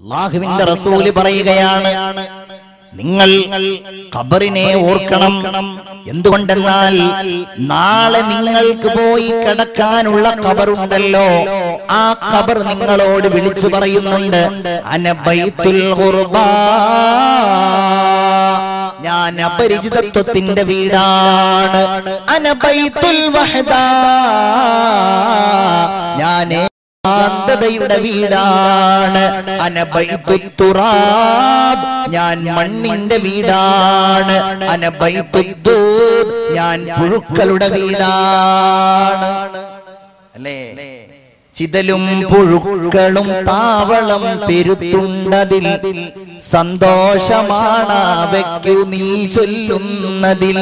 അള്ളാഹുവിന്റെ റസൂല് പറയുകയാണ് നിങ്ങൾ ഖബറിനെ ഓർക്കണം എന്തുകൊണ്ടെന്നാൽ നാളെ നിങ്ങൾക്ക് പോയി കിടക്കാനുള്ള ഖബറുണ്ടല്ലോ ആ ഖബർ നിങ്ങളോട് വിളിച്ചു പറയുന്നുണ്ട് അനബൈത്തുൽ ഖുർബാ ഞാൻ അപരിചിതത്വത്തിന്റെ വീടാണ് അനബൈത്തുൽ വഹദാ ഞാൻ ശാന്തതയുടെ വീടാണ് അനബൈത്തുറാബ് ഞാൻ മണ്ണിന്റെ വീടാണ് അനബൈത്തുദൂത് ഞാൻ പുഴുക്കളുടെ വീടാണ് അല്ലേ ചിതലും പുഴുക്കളും താവളം പെരുത്തുണ്ടതിൽ സന്തോഷമാണ് അവയ്ക്കു നീ ചൊല്ലുന്നതിൽ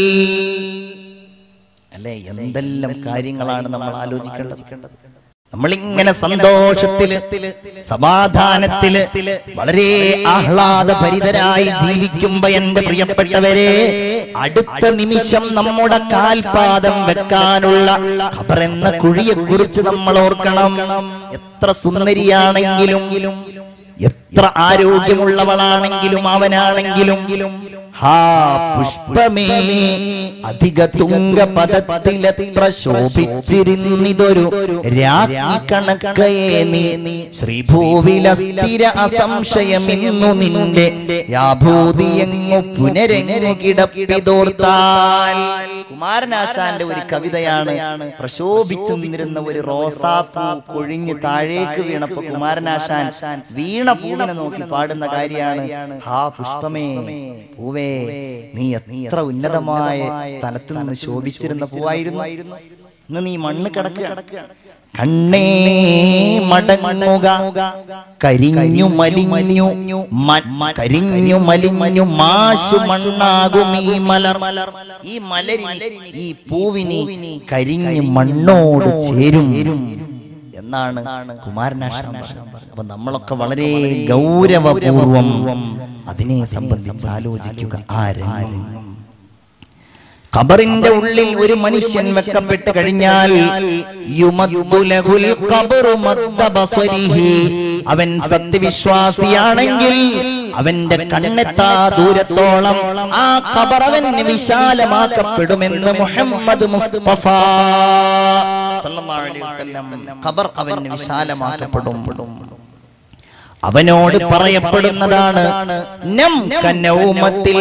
അല്ലേ എന്തെല്ലാം കാര്യങ്ങളാണ് നമ്മൾ ആലോചിക്കേണ്ടത് നമ്മളിങ്ങനെ സന്തോഷത്തില് സമാധാനത്തില് വളരെ ആഹ്ലാദഭരിതരായി ജീവിക്കുമ്പോ എന്റെ പ്രിയപ്പെട്ടവരെ അടുത്ത നിമിഷം നമ്മുടെ കാൽപാദം വെക്കാനുള്ള ഖബറെന്ന കുഴിയെ കുറിച്ച് നമ്മൾ ഓർക്കണം എത്ര സുന്ദരിയാണെങ്കിലും എത്ര ആരോഗ്യമുള്ളവളാണെങ്കിലും അവനാണെങ്കിലും ഹാ പുഷ്പമേ അധിക തുങ്ക പദത്തിലെത്ര ശോഭിച്ചിരുന്നിതൊരു രാജ്ഞി കണക്കയെ നീ ശ്രീഭൂവില സ്ഥിര അസംശയമിന്നു നിന്റെ യാഭൂതിയെങ്ങു പുനരെങ്ങു കിടപ്പിതോർത്താൽ കുമാരനാശാന്റെ ഒരു കവിതയാണ് പ്രശോഭിച്ചു നിന്നിരുന്ന ഒരു റോസാപ്പൂ കൊഴിഞ്ഞ് താഴേക്ക് വീണപ്പോ കുമാരനാശാൻ വീണ പൂവിനെ നോക്കി പാടുന്ന കാര്യമാണ് ഹാ പുഷ്പമേ പൂവേ നീ എത്ര ഉന്നതമായ സ്ഥലത്ത് നിന്ന് ശോഭിച്ചിരുന്ന പൂവായിരുന്നു ഇന്ന് നീ മണ്ണ് കിടക്കുക കണ്ണേ മടങ്ങുക കരിഞ്ഞു മലിഞ്ഞു മ- കരിഞ്ഞു മലിഞ്ഞു മാശു മണ്ണാകും ഈ മലർ ഈ മലരിന് ഈ പൂവിന് കരിഞ്ഞു മണ്ണോട് ചേരും എന്നാണ് കുമാരനാശാൻ പറഞ്ഞത് അപ്പൊ നമ്മളൊക്കെ വളരെ ഗൗരവപൂർവം അതിനെ സംബന്ധിച്ച് ആലോചിക്കുക ആ രംഗം ഖബറിന്റെ ഉള്ളിൽ ഒരു മനുഷ്യൻ വെക്കപ്പെട്ട് കഴിഞ്ഞാൽ യുമദ്ദു ലഹുൽ ഖബറു മദ്ദ ബസരിഹി. അവൻ സത്യവിശ്വാസിയാണെങ്കിൽ അവന്റെ കണ്ണെത്താ ദൂരത്തോളം ആ ഖബർ അവന് വിശാലമാക്കപ്പെടുമെന്ന് മുഹമ്മദ് മുസ്തഫ സല്ലല്ലാഹു അലൈഹി വസല്ലം ഖബർ അവന് വിശാലമാക്കപ്പെടും അവനോട് പറയപ്പെടുന്നതാണ് നം കനൗമത്തിൽ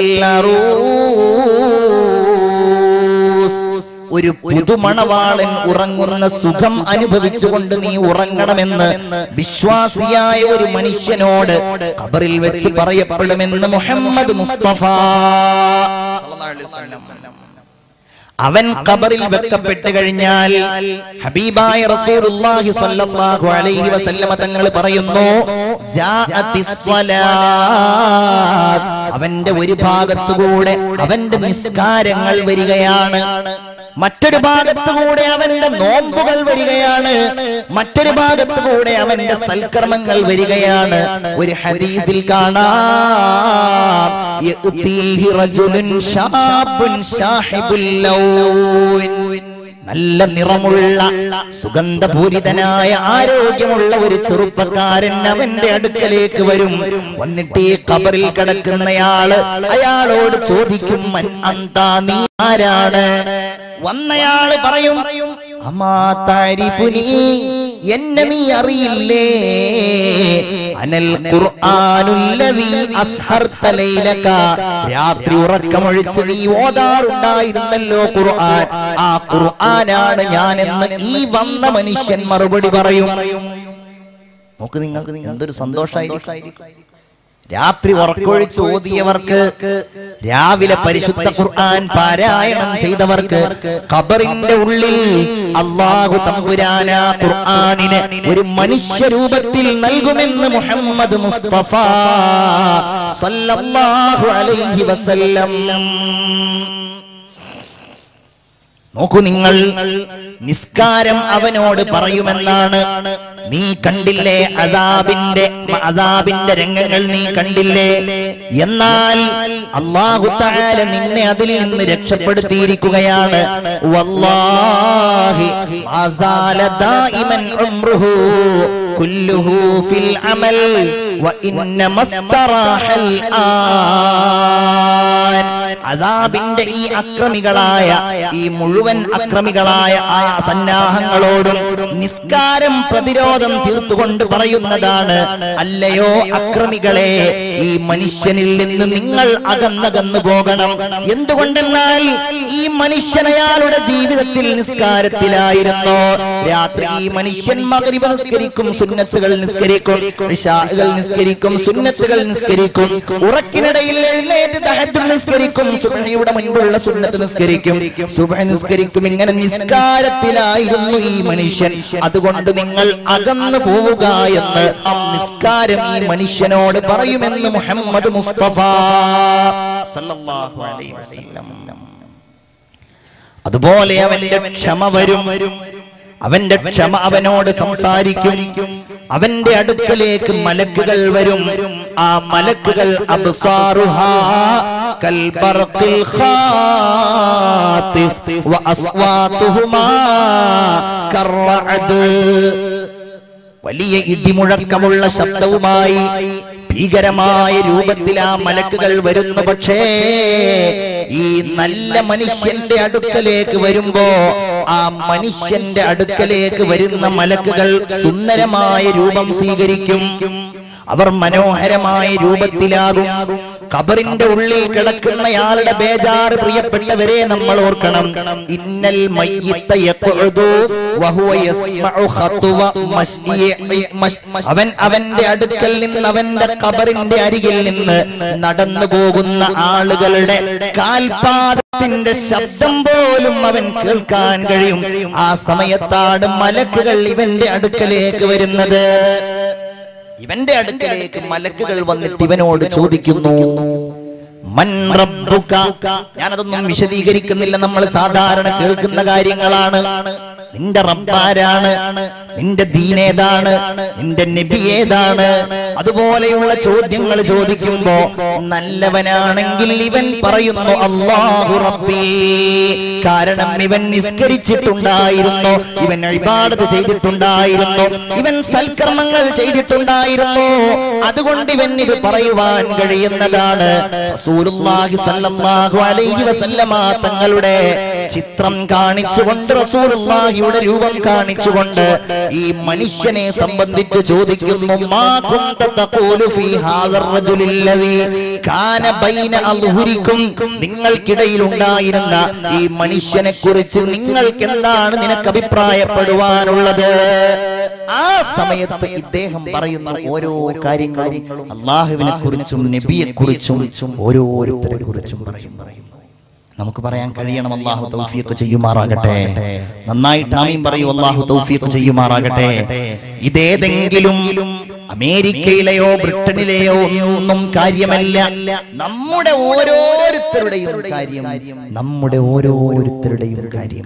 അറൂസ്. ഒരു പുതുമണവാളൻ ഉറങ്ങുന്ന സുഖം അനുഭവിച്ചുകൊണ്ട് നീ ഉറങ്ങണമെന്ന് വിശ്വാസിയായ ഒരു മനുഷ്യനോട് ഖബറിൽ വെച്ച് പറയപ്പെടുമെന്ന് മുഹമ്മദ് മുസ്തഫ സല്ലല്ലാഹു അലൈഹി വസല്ലം. അവൻ ഖബറിൽ വെക്കപ്പെട്ട് കഴിഞ്ഞാൽ ഹബീബായ റസൂലുള്ളാഹി സ്വല്ലല്ലാഹു അലൈഹി വസല്ലമ തങ്ങൾ പറയുന്നു ജാഅത്തിസ് സ്വലാത്ത്. അവന്റെ ഒരു ഭാഗത്തുകൂടെ അവന്റെ നിസ്കാരങ്ങൾ വരികയാണ് മറ്റൊരു ഭാഗത്തുകൂടെ അവന്റെ നോമ്പുകൾ വരികയാണ് മറ്റൊരു ഭാഗത്തുകൂടെ അവന്റെ സൽക്കർമ്മങ്ങൾ വരികയാണ് ഒരു ഹദീസിൽ കാണാം യഅ്തീഹി റജുലുൻ ശാബുൻ ശാഹിബുൽ ലൗൻ നല്ല നിറമുള്ള സുഗന്ധപൂരിതനായ ആരോഗ്യമുള്ള ഒരു ചെറുപ്പക്കാരൻ അവന്റെ അടുക്കലേക്ക് വരും വന്നിട്ട് ഈ കബറിൽ കിടക്കുന്നയാള് അയാളോട് ചോദിക്കും "മൻ അന്താ നീ ആരാണ് വന്നയാള് പറയും അമാ താരിഫുനി എന്നെ നീ അറിയില്ലേ അനൽ ഖുർആനുല്ലദീ അസ്ഹർത ലൈലക രാത്രി ഉറക്കമൊഴിച്ച് നീ ഓതാറുണ്ടായിരുന്നല്ലോ ഖുർആൻ ആ ഖുർആനാണ് ഞാൻ എന്ന് ഈ വന്ന മനുഷ്യൻ മറുപടി പറയും നോക്ക് നിങ്ങൾക്ക് എന്തൊരു സന്തോഷമായിരിക്കും രാത്രി ഉറക്കൊഴിച്ച് ഓതിയവർക്ക് രാവിലെ പരിശുദ്ധ ഖുർആൻ പാരായണം ചെയ്തവർക്ക് ഖബറിന്റെ ഉള്ളിൽ അള്ളാഹു തമ്പുരാന ഖുർആനിനെ ഒരു മനുഷ്യരൂപത്തിൽ നൽകുമെന്ന് മുഹമ്മദ് മുസ്തഫ സല്ലല്ലാഹു അലൈഹി വസല്ലം നോക്കൂ നിങ്ങൾ നിസ്കാരം അവനോട് പറയുമെന്നാണ് നീ കണ്ടില്ലേ അതാബിന്റെ അതാബിന്റെ രംഗങ്ങൾ നീ കണ്ടില്ലേ എന്നാൽ അള്ളാഹു തആല നിന്നെ അതിൽ നിന്ന് രക്ഷപ്പെടുത്തിയിരിക്കുകയാണ് വല്ലാഹി അസാല ദായിമൻ ഉംറുഹു കുല്ലുഹു ഫിൽ അമൽ وإنما استراح الآن അതാബിന്റെ ഈ അക്രമികളായ ഈ മുഴുവൻ അക്രമികളായ ആ സന്നാഹങ്ങളോടും നിസ്കാരം പ്രതിരോധം തീർത്തുകൊണ്ട് പറയുന്നതാണ് അല്ലയോ അക്രമികളെ ഈ മനുഷ്യനിൽ നിന്ന് നിങ്ങൾ അകന്നകന്നു പോകണം എന്തുകൊണ്ടെന്നാൽ ഈ മനുഷ്യൻ അയാളുടെ ജീവിതത്തിൽ നിസ്കാരത്തിലായിരുന്നു രാത്രി ഈ മനുഷ്യൻ മകരിബ് നിസ്കരിക്കും സുന്നത്തുകൾ നിസ്കരിക്കും ഇശാഅുകൾ നിസ്കരിക്കും സുന്നത്തുകൾ നിസ്കരിക്കും ഉറക്കിനിടയിൽ എഴുന്നേറ്റ് തഹജ്ജുദ് നിസ്കരിക്കും സുബ്ഹിയുടെ മുൻപുള്ള സുന്നത്ത് നിസ്കരിക്കും സുബ്ഹി നിസ്കരിക്കും ഇങ്ങനെ നിസ്കാരത്തിലായിരുന്നു ഈ മനുഷ്യൻ അതുകൊണ്ട് നിങ്ങൾ അകന്നു പോവുക എന്ന് ആ നിസ്കാരം ഈ മനുഷ്യനോട് പറയുമെന്ന് മുഹമ്മദ് മുസ്തഫ സല്ലല്ലാഹു അലൈഹി വസല്ലം അതുപോലെ അവന്റെ ക്ഷമ വരും അവന്റെ ക്ഷമ അവനോട് സംസാരിക്കും അവന്റെ അടുക്കലേക്ക് മലക്കുകൾ വരും ആ മലക്കുകൾ അബ്സാറുഹാ കൽബർഖിൽ ഖാതിഫ് വഅസ്വാതുഹുമാ കർറഅദ് വലിയ ഇടിമുഴക്കമുള്ള ശബ്ദവുമായി ഭീകരമായ രൂപത്തിൽ ആ മലക്കുകൾ വരുന്നു പക്ഷേ ഈ നല്ല മനുഷ്യന്റെ അടുക്കലേക്ക് വരുമ്പോ ആ മനുഷ്യന്റെ അടുക്കലേക്ക് വരുന്ന മലക്കുകൾ സുന്ദരമായ രൂപം സ്വീകരിക്കും അവർ മനോഹരമായ രൂപത്തിലാകും കബറിന്റെ ഉള്ളിൽ കിടക്കുന്നയാളുടെ ബേജാറ് പ്രിയപ്പെട്ടവരെ നമ്മൾ ഓർക്കണം ഇന്നൽ മയ്യിത്ത യഖുദു വഹുവ യസ്മഉ ഖത്വ മശ്ഇഇ മശ്- അവൻ അവന്റെ അടുക്കൽ നിന്ന് അവന്റെ കബറിന്റെ അരികിൽ നിന്ന് നടന്നു പോകുന്ന ആളുകളുടെ കാൽപാദത്തിന്റെ ശബ്ദം പോലും അവൻ കേൾക്കാൻ കഴിയും ആ സമയത്താണ് മലക്കുകൾ ഇവന്റെ അടുക്കലേക്ക് വരുന്നത് ഇവന്റെ അടുക്കലേക്ക് മലക്കുകൾ വന്നിട്ട് ഇവനോട് ചോദിക്കുന്നു മൻ റബ്ബുക ഞാനതൊന്നും വിശദീകരിക്കുന്നില്ല നമ്മൾ സാധാരണ കേൾക്കുന്ന കാര്യങ്ങളാണ് നിന്റെ റബ്ബാരാണ് നിന്റെ ദീനേതാണ് നിന്റെ നബി ഏതാണ് അതുപോലെയുള്ള ചോദ്യങ്ങൾ ചോദിക്കുമ്പോ നല്ലവനാണെങ്കിൽ ഇവൻ പറയുന്നു അള്ളാഹു റബ്ബി കാരണം ഇവൻ നിസ്കരിച്ചിട്ടുണ്ടായിരുന്നു ഇവൻ ഇബാദത്ത് ചെയ്തിട്ടുണ്ടായിരുന്നു ഇവൻ സൽക്കർമ്മങ്ങൾ ചെയ്തിട്ടുണ്ടായിരുന്നു അതുകൊണ്ട് ഇവൻ ഇത് പറയുവാൻ കഴിയുന്നതാണ് റസൂലുള്ളാഹി സ്വല്ലല്ലാഹു അലൈഹി വസല്ലമ തങ്ങളുടെ ചിത്രം കാണിച്ചുകൊണ്ട് റസൂലുള്ളാഹിയുടെ രൂപം കാണിച്ചുകൊണ്ട് ഈ മനുഷ്യനെ സംബന്ധിച്ച് ചോദിക്കുന്നു മാ കുന്ത തഖൂലു ഫീ ഹാദർ റജുലില്ലദീ കാന ബൈന അൽഹുരിക്കും നിങ്ങൾക്കിടയിൽ ഉണ്ടായിരുന്ന ഈ മനുഷ്യനെ കുറിച്ച് നിങ്ങൾക്ക് എന്താണ് നിനക്ക് അഭിപ്രായപ്പെടുവാനുള്ളത് ആ സമയത്ത് ഇദ്ദേഹം പറയുന്ന ഓരോ കാര്യങ്ങളും അള്ളാഹുവിനെ കുറിച്ചും നബിയെ കുറിച്ചും ഓരോരുത്തരെ കുറിച്ചും പറയുന്നു നമുക്ക് പറയാൻ കഴിയണം അള്ളാഹു തൗഫീഖ് ചെയ്യുമാറാകട്ടെ നന്നായിട്ട് ആമീൻ പറയൂ അള്ളാഹു തൗഫീഖ് ചെയ്യുമാറാകട്ടെ ഇതേതെങ്കിലും അമേരിക്കയിലെയോ ബ്രിട്ടനിലെയോ ഒന്നും കാര്യമല്ല നമ്മുടെ ഓരോരുത്തരുടെയും കാര്യം നമ്മുടെ ഓരോരുത്തരുടെയും കാര്യം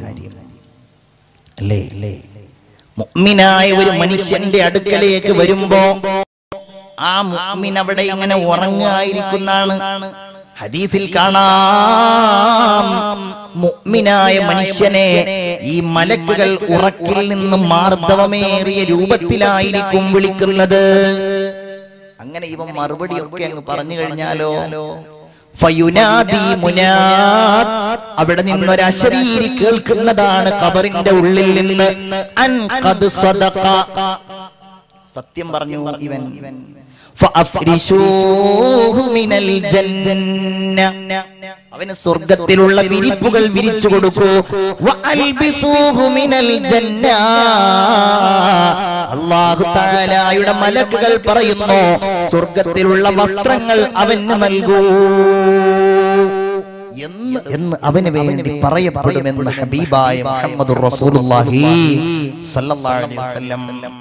അല്ലേ അല്ലേ മുഅ്മിനായ ഒരു മനുഷ്യന്റെ അടുക്കലേക്ക് വരുമ്പോ ആ മുഅ്മിൻ അവിടെ ഇങ്ങനെ ഉറങ്ങായിരിക്കുന്നതാണ് ഹദീസിൽ കാണാം മുഅ്മിനായ മനുഷ്യനെ ഈ മലക്കുകൾ ഉറക്കിൽ നിന്നും മാർദ്ദവമേറിയ രൂപത്തിലായിരിക്കും വിളിക്കുന്നത് അങ്ങനെ ഇവൻ മറുപടി ഒക്കെ അങ്ങ് പറഞ്ഞു കഴിഞ്ഞാലോ ഫയുനാദി മുനാദ് അവിടെ നിന്നൊരു അശരീരി കേൾക്കുന്നതാണ് ഖബറിന്റെ ഉള്ളിൽ നിന്ന് അൻ ഖദ് സദഖ സത്യം പറഞ്ഞു ഇവൻ ഫഅഫ്രിശൂഹു മിനൽ ജന്ന അവന് സ്വർഗത്തിലുള്ള വിരിപ്പുകൾ വിരിച്ചു കൊടുക്കൂ വഅൽബിസൂഹു മിനൽ ജന്ന അല്ലാഹു തആലയുടെ മലക്കുകൾ പറയുന്നു സ്വർഗത്തിലുള്ള വസ്ത്രങ്ങൾ അവന് നൽകൂ എന്ന് എന്ന് അവന് വേണ്ടി പറയപ്പെടുമെന്ന് ഹബീബായ മുഹമ്മദുർ റസൂലുള്ളാഹി സല്ലല്ലാഹു അലൈഹി വസല്ലം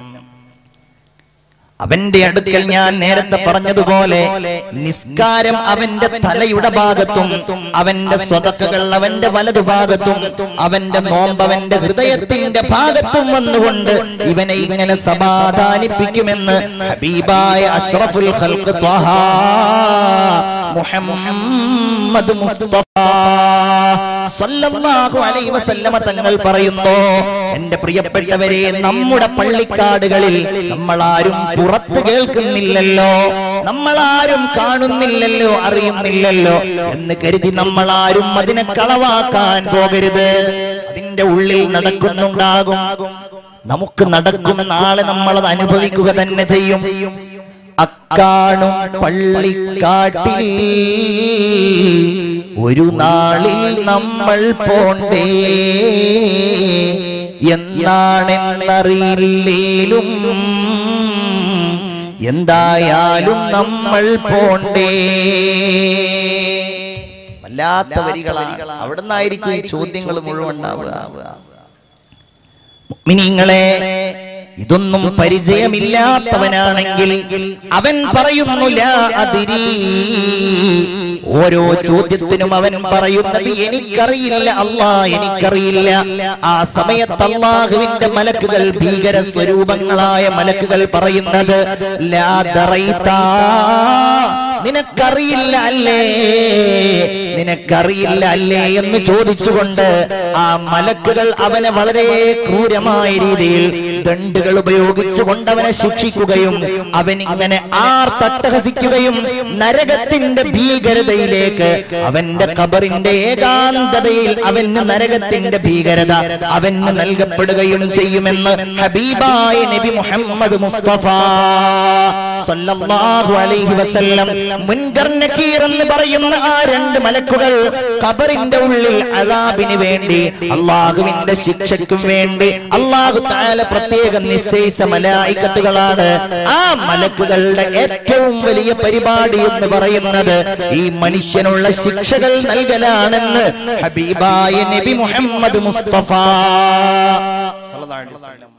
അവന്റെ അടുക്കൽ ഞാൻ നേരത്തെ പറഞ്ഞതുപോലെ നിസ്കാരം അവന്റെ തലയുടെ ഭാഗത്തും അവന്റെ സ്വതക്കകൾ അവന്റെ വലതുഭാഗത്തും അവന്റെ നോമ്പ് അവന്റെ ഹൃദയത്തിന്റെ ഭാഗത്തും വന്നുകൊണ്ട് ഇവനെ ഇങ്ങനെ സമാധാനിപ്പിക്കുമെന്ന് ഹബീബായ അഷ്റഫുൽ ഖൽഖ് ത്വഹാ മുഹമ്മദ് മുസ്തഫ സ്വല്ലല്ലാഹു അലൈഹി വസല്ലമ തങ്ങൾ പറയുന്നു എന്റെ പ്രിയപ്പെട്ടവരെ നമ്മുടെ പള്ളിക്കാടുകളിൽ നമ്മളാരും പുറത്ത് കേൾക്കുന്നില്ലല്ലോ നമ്മളാരും കാണുന്നില്ലല്ലോ അറിയുന്നില്ലല്ലോ എന്ന് കരുതി നമ്മളാരും അതിനെ കളവാക്കാൻ പോകരുത് അതിന്റെ ഉള്ളിൽ നടക്കുന്നുണ്ടാകും നമുക്ക് നടക്കും നാളെ നമ്മൾ അത് അനുഭവിക്കുക തന്നെ ചെയ്യും അക്കാണും പള്ളിക്കാട്ടിൽ ഒരു നാളിൽ നമ്മൾ പോണ്ടേ എന്നാണെന്നറിയില്ലേലും എന്തായാലും നമ്മൾ പോണ്ടേ വല്ലാത്ത വരികളാണ് അവിടെ നിന്നായിരിക്കും ഈ ചോദ്യങ്ങൾ മുഴുവൻ ഉണ്ടാവുക മിനിങ്ങളെ ഇതൊന്നും പരിചയമില്ലാത്തവനാണെങ്കിൽ അവൻ പറയുന്നു ലാ അതിരി ഓരോ ചോദ്യത്തിനും അവൻ പറയുന്നത് എനിക്കറിയില്ല അല്ലാ എനിക്കറിയില്ല ആ സമയത്ത് അള്ളാഹുവിന്റെ മലക്കുകൾ ഭീകര സ്വരൂപങ്ങളായ മലക്കുകൾ പറയുന്നത് ലാ ദറൈതാ നിനക്കറിയില്ല അല്ലേ നിനക്കറിയില്ല അല്ലേ എന്ന് ചോദിച്ചുകൊണ്ട് ആ മലക്കുകൾ അവനെ വളരെ ക്രൂരമായ രീതിയിൽ ദണ്ടുകൾ ഉപയോഗിച്ചുകൊണ്ട് അവനെ ശിക്ഷിക്കുകയും അവൻ ഇങ്ങനെ ആർ തട്ടഹസിക്കുകയും നരകത്തിന്റെ ഭീകരതയിലേക്ക് അവന്റെ ഖബറിന്റെ ഏകാന്തതയിൽ അവന് നരകത്തിന്റെ ഭീകരത അവന് നൽകപ്പെടുകയും ചെയ്യുമെന്ന് ഹബീബായ നബി മുഹമ്മദ് മുസ്തഫ സല്ലല്ലാഹു അലൈഹി വസല്ലം മുൻകർ നക്കീർ എന്ന് പറയുന്ന ആ രണ്ട് മലക്കുകൾ ഖബറിന്റെ ഉള്ളിൽ അദാബിന് വേണ്ടി അള്ളാഹുവിന്റെ ശിക്ഷയ്ക്കും വേണ്ടി അള്ളാഹു താല പ്രത്യേകം നിശ്ചയിച്ച മലായിക്കത്തുകളാണ് ആ മലക്കുകളുടെ ഏറ്റവും വലിയ പരിപാടി എന്ന് പറയുന്നത് ഈ മനുഷ്യനുള്ള ശിക്ഷകൾ നൽകലാണെന്ന് ഹബീബായ നബി മുഹമ്മദ് മുസ്തഫ സല്ലല്ലാഹു അലൈഹി വസല്ലം